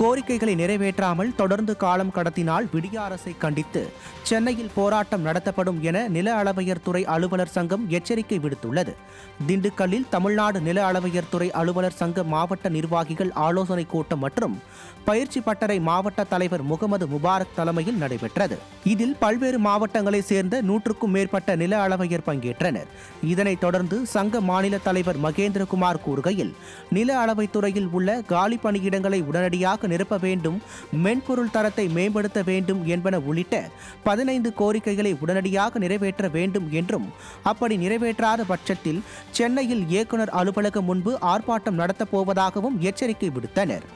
கோரிக்கைகளை நிறைவேற்றாமல் தொடர்ந்து காலம் கடத்தினால் விடிய அரசை கண்டித்து சென்னையில் போராட்டம் நடத்தப்படும் என நில அளவையர் துறை அலுவலர் சங்கம் எச்சரிக்கை விடுத்துள்ளது திண்டுக்கல்லில் தமிழ்நாடு நில அளவையர் துறை அலுவலர் சங்க மாவட்ட நிர்வாகிகள் ஆலோசனை கூட்டம் மற்றும் பயிற்சி பட்டறை மாவட்ட தலைவர் முகமது முபாரக் தலைமையில் நடைபெற்றது இதில் பல்வேறு மாவட்டங்களைச் சேர்ந்த நூற்றுக்கும் மேற்பட்ட நில அளவையர் பங்கேற்றனர் இதனைத் தொடர்ந்து சங்க மாநில தலைவர் மகேந்திரகுமார் கூறுகையில் நில அளவைத் துறையில் உள்ள காலி பணியிடங்களை உடனடியாக நிரப்ப வேண்டும் மென்பொருள் தரத்தை மேம்படுத்த வேண்டும் என்பன உள்ளிட்ட பதினைந்து கோரிக்கைகளை உடனடியாக நிறைவேற்ற வேண்டும் என்றும் அப்படி நிறைவேற்றாத பட்சத்தில் சென்னையில் இயக்குனர் அலுவலகம் முன்பு ஆர்ப்பாட்டம் நடத்தப் போவதாகவும் எச்சரிக்கை விடுத்தனர்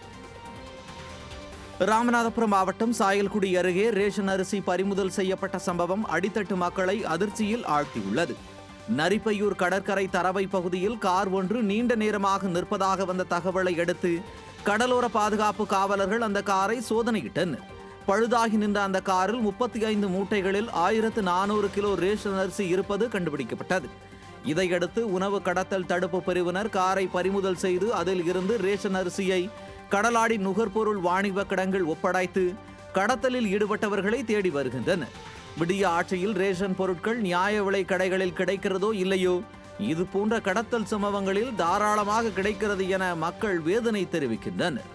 ராமநாதபுரம் மாவட்டம் சாயல்குடி அருகே ரேஷன் அரிசி பறிமுதல் செய்யப்பட்ட சம்பவம் அடித்தட்டு மக்களை அதிர்ச்சியில் ஆழ்த்தியுள்ளது நரிப்பையூர் கடற்கரை தரவை பகுதியில் கார் ஒன்று நீண்ட நேரமாக நிற்பதாக வந்த தகவலை அடுத்து கடலோர பாதுகாப்பு காவலர்கள் அந்த காரை சோதனையிட்டனர் பழுதாகி நின்ற அந்த காரில் முப்பத்தி ஐந்து மூட்டைகளில் ஆயிரத்து நானூறு கிலோ ரேஷன் அரிசி இருப்பது கண்டுபிடிக்கப்பட்டது இதையடுத்து உணவு கடத்தல் தடுப்பு பிரிவினர் காரை பறிமுதல் செய்து அதில் இருந்து ரேஷன் அரிசியை கடலாடி நுகர்பொருள் வாணிப கிடங்கில் ஒப்படைத்து கடத்தலில் ஈடுபட்டவர்களை தேடி வருகின்றனர் விடிய ஆட்சியில் ரேஷன் பொருட்கள் நியாய விலை கடைகளில் கிடைக்கிறதோ இல்லையோ இது போன்ற கடத்தல் சம்பவங்களில் தாராளமாக கிடைக்கிறது என மக்கள் வேதனை தெரிவிக்கின்றனர்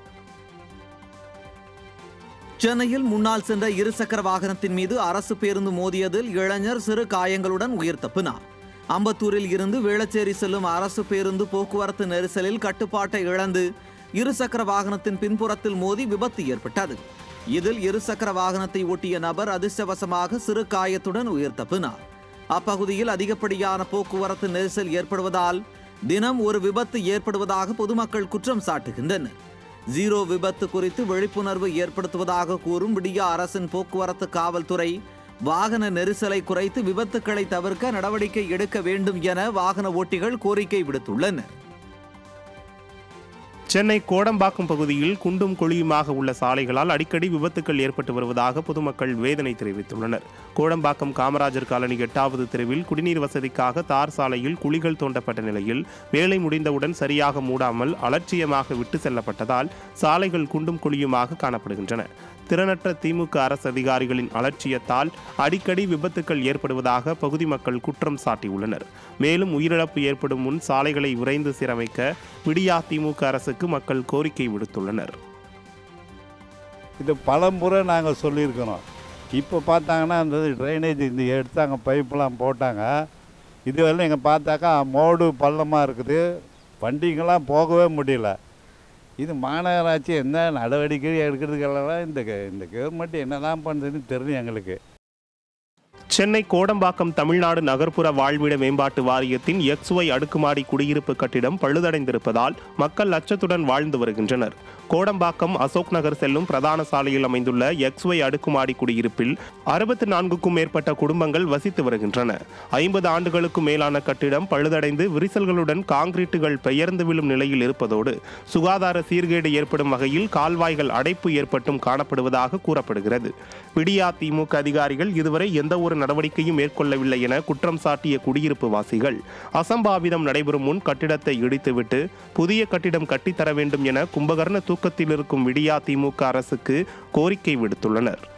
சென்னையில் முன்னால் சென்ற இருசக்கர வாகனத்தின் மீது அரசு பேருந்து மோதியதில் இளைஞர் சிறு காயங்களுடன் உயிர் தப்பினார் அம்பத்தூரில் இருந்து வேளச்சேரி செல்லும் அரசு பேருந்து போக்குவரத்து நெரிசலில் கட்டுப்பாட்டை இழந்து இருசக்கர வாகனத்தின் பின்புறத்தில் மோதி விபத்து ஏற்பட்டது இதில் இருசக்கர வாகனத்தை ஓட்டிய நபர் அதிர்ஷ்டவசமாக சிறு காயத்துடன் உயிர் தப்பினார் அப்பகுதியில் அதிகப்படியான போக்குவரத்து நெரிசல் ஏற்படுவதால் தினம் ஒரு விபத்து ஏற்படுவதாக பொதுமக்கள் குற்றம் சாட்டுகின்றனர் ஜீரோ விபத்து குறித்து விழிப்புணர்வு ஏற்படுத்துவதாக கூறும் விடியா அரசின் போக்குவரத்து காவல்துறை வாகன நெரிசலை குறைத்து விபத்துக்களை தவிர்க்க நடவடிக்கை எடுக்க வேண்டும் என வாகன ஓட்டிகள் கோரிக்கை விடுத்துள்ளனர் சென்னை கோடம்பாக்கம் பகுதியில் குண்டும் குழியுமாக உள்ள சாலைகளால் அடிக்கடி விபத்துக்கள் ஏற்பட்டு வருவதாக பொதுமக்கள் வேதனை தெரிவித்துள்ளனர் கோடம்பாக்கம் காமராஜர் காலனி எட்டாவது தெருவில் குடிநீர் வசதிக்காக தார் சாலையில் குழிகள் தோண்டப்பட்ட நிலையில் வேலை முடிந்தவுடன் சரியாக மூடாமல் அலட்சியமாக விட்டு செல்லப்பட்டதால் சாலைகள் குண்டும் குழியுமாக காணப்படுகின்றன திறனற்ற திமுக அரசு அதிகாரிகளின் அலட்சியத்தால் அடிக்கடி விபத்துக்கள் ஏற்படுவதாக பகுதி மக்கள் குற்றம் சாட்டியுள்ளனர் மேலும் உயிரிழப்பு ஏற்படும் முன் சாலைகளை விரைந்து சீரமைக்க விடியா திமுக அரசுக்கு மக்கள் கோரிக்கை விடுத்துள்ளனர் இது பலமுறை நாங்கள் சொல்லியிருக்கிறோம் இப்போ பார்த்தாங்கன்னா அந்த ட்ரைனேஜ் இந்த எடுத்தாங்க பைப்பெலாம் போட்டாங்க இதுவரையும் இங்கே பார்த்தாக்கா மோடு பள்ளமாக இருக்குது வண்டிங்கெல்லாம் போகவே முடியல இது மாநகராட்சி என்ன நடவடிக்கை எடுக்கிறதுக்கெல்லாம் இந்த க- இந்த கவர்மெண்ட் என்ன தான் பண்ணுறதுன்னு தெரியும் எங்களுக்கு சென்னை கோடம்பாக்கம் தமிழ்நாடு நகர்ப்புற வாழ்விட மேம்பாட்டு வாரியத்தின் எக்ஸ்ஒய் அடுக்குமாடி குடியிருப்பு கட்டிடம் பழுதடைந்திருப்பதால் மக்கள் அச்சத்துடன் வாழ்ந்து வருகின்றனர் கோடம்பாக்கம் அசோக் நகர் செல்லும் பிரதான சாலையில் அமைந்துள்ள எக்ஸ்ஒய் அடுக்குமாடி குடியிருப்பில் அறுபத்தி நான்குக்கும் மேற்பட்ட குடும்பங்கள் வசித்து வருகின்றன ஐம்பது ஆண்டுகளுக்கும் மேலான கட்டிடம் பழுதடைந்து விரிசல்களுடன் காங்கிரீட்டுகள் பெயர்ந்து விழும் நிலையில் இருப்பதோடு சுகாதார சீர்கேடு ஏற்படும் வகையில் கால்வாய்கள் அடைப்பு ஏற்பட்டும் காணப்படுவதாக கூறப்படுகிறது விடியா திமுக அதிகாரிகள் இதுவரை எந்த ஒரு நடவடிக்கையும் மேற்கொள்ளவில்லை என குற்றம் சாட்டிய குடியிருப்பு வாசிகள் அசம்பாவிதம் நடைபெறும் முன் கட்டிடத்தை இடித்துவிட்டு புதிய கட்டிடம் கட்டித்தர வேண்டும் என கும்பகர்ண தூக்கத்தில் இருக்கும் விடியா திமுக அரசுக்கு கோரிக்கை விடுத்துள்ளனர்